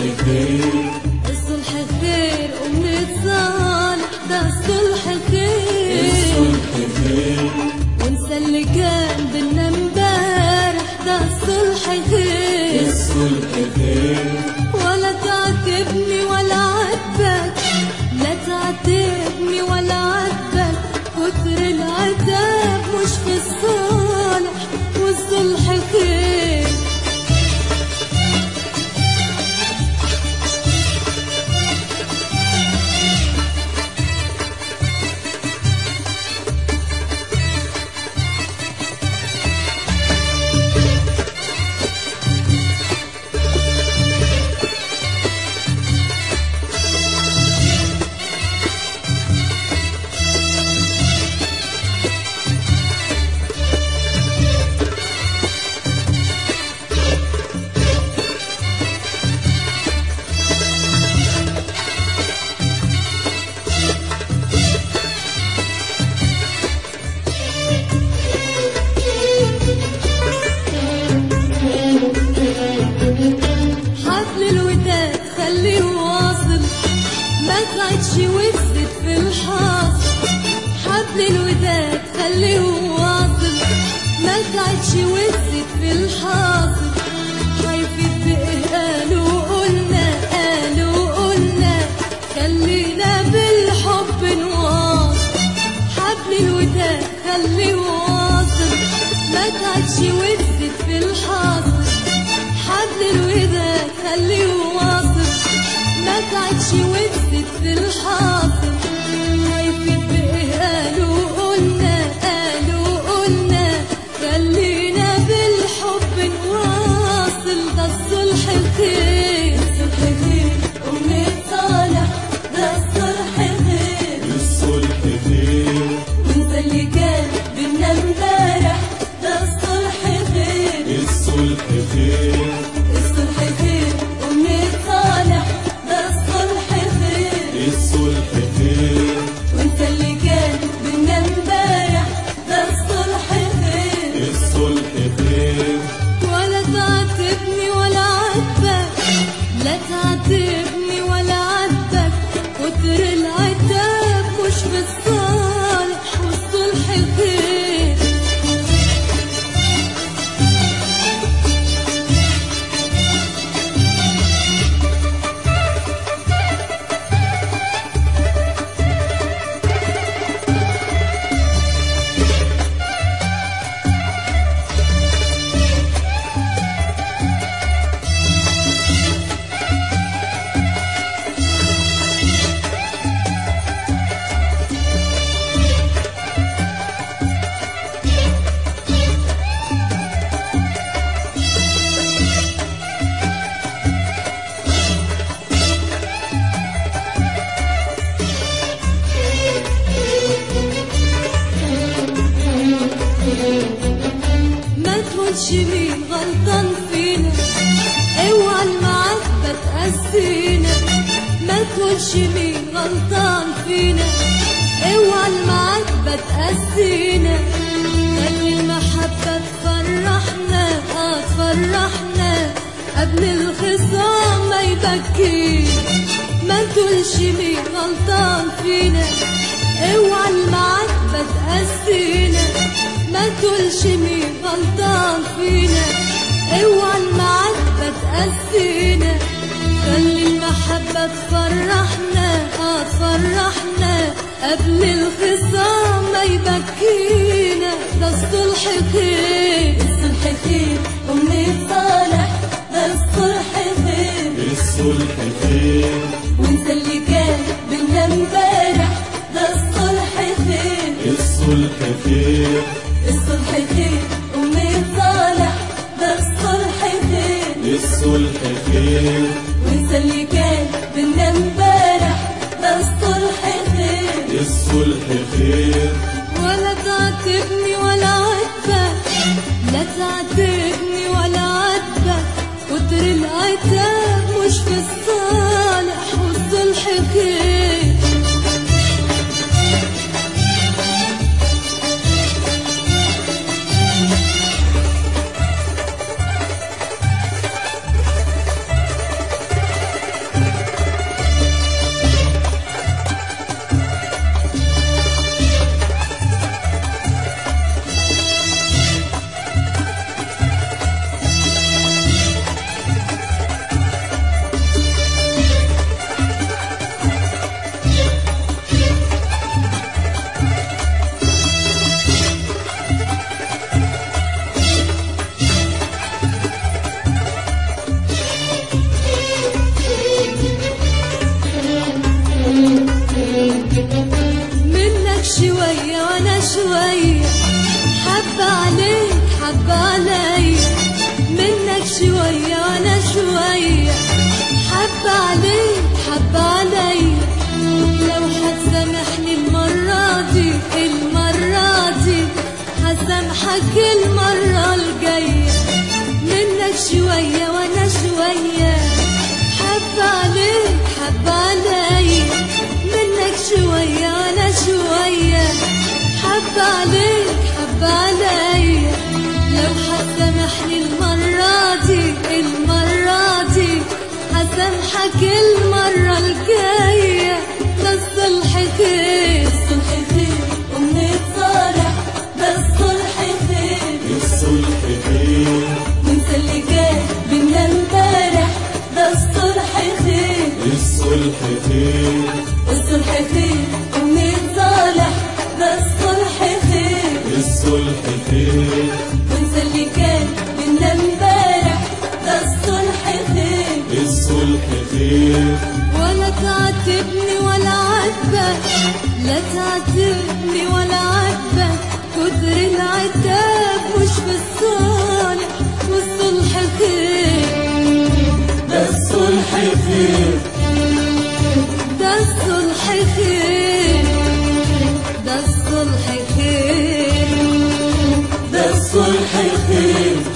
خير الصلح خير ونتصالح ده الصلح خير الصلح خير ونسى اللي كان بينا امبارح ده الصلح خير الصلح خير ولا تعاتبني ولا عاتبك لا تعاتبني ولا عاتبك كتر العتاب مش في الصالح والصلح خير حبل الوداد خليه واصل ما تعدش وزت في الحاصل حبل الوداد خليه واصل ما تعدش وزت في الحاصل خايفين بإيه قالوا قلنا قالوا قلنا خلينا بالحب نواصل حبل الوداد خليه واصل ما تعدش وزت في الحاصل حبل الوداد خليه واصل ما تعدش وزت في الحاصل خايفين بإيه قالوا قلنا قالوا قلنا خلينا بالحب نواصل ده الصلح خير الصلح خير ونتصالح ده الصلح خير الصلح خير وانت اللي كان بينا امبارح ده الصلح خير الصلح خير الصلح خير ونتصالح ده الصلح خير الصلح خير وانت اللي كان بينا امبارح ده الصلح خير الصلح خير ولا تعاتبني ولا عاتبك لا تعاتبني ولا عاتبك كتر العتاب مش في الصالح والصلح خير ما تقولش مين غلطان فينا اوعى المعاتبة تقسينا ما تقولش مين غلطان فينا اوعى المعاتبة تقسينا خلي المحبة تفرحنا اه تفرحنا قبل الخصام ما يبكينا ما تقولش مين غلطان فينا اوعى المعاتبة تقسينا ما تقولش مين غلطان فينا اوعى المعاتبة تقسينا خلي المحبة تفرحنا اه تفرحنا قبل الخصام ما يبكينا ده الصلح خير الصلح خير ونتصالح ده الصلح خير الصلح خير وانت اللي كان بينا امبارح ده الصلح خير الصلح خير الصلح خير ونتصالح ده الصلح خير الصلح خير وانت اللي كان بينا امبارح ده الصلح خير الصلح خير ولا تعاتبني ولا عاتبك لا تعاتبني ولا عاتبك كتر العتاب مش في الصالح والصلح خير حب عليا منك شوية وانا شوية حب عليك حب عليا لو هتسامحني المرة دي المرة دي هسامحك المرة الجاية منك شوية وانا شوية حب عليك حب عليا منك شوية وانا شوية حب عليك حب عليا لو هتسامحني المرة دي المرة دي هسامحك المرة الجاية ده الصلح خير الصلح خير ونتصالح ده الصلح خير الصلح خير وانت اللي كان بينا امبارح ده الصلح خير الصلح خير الصلح خير ونتصالح ده الصلح خير الصلح خير وانت اللي كان بينا امبارح ده الصلح خير الصلح خير ولا تعاتبني ولا عاتبك لا تعاتبني ولا عاتبك كتر العتاب مش بالصالح والصلح خير ده الصلح خير ده الصلح خير ده الصلح خير ده الصلح خير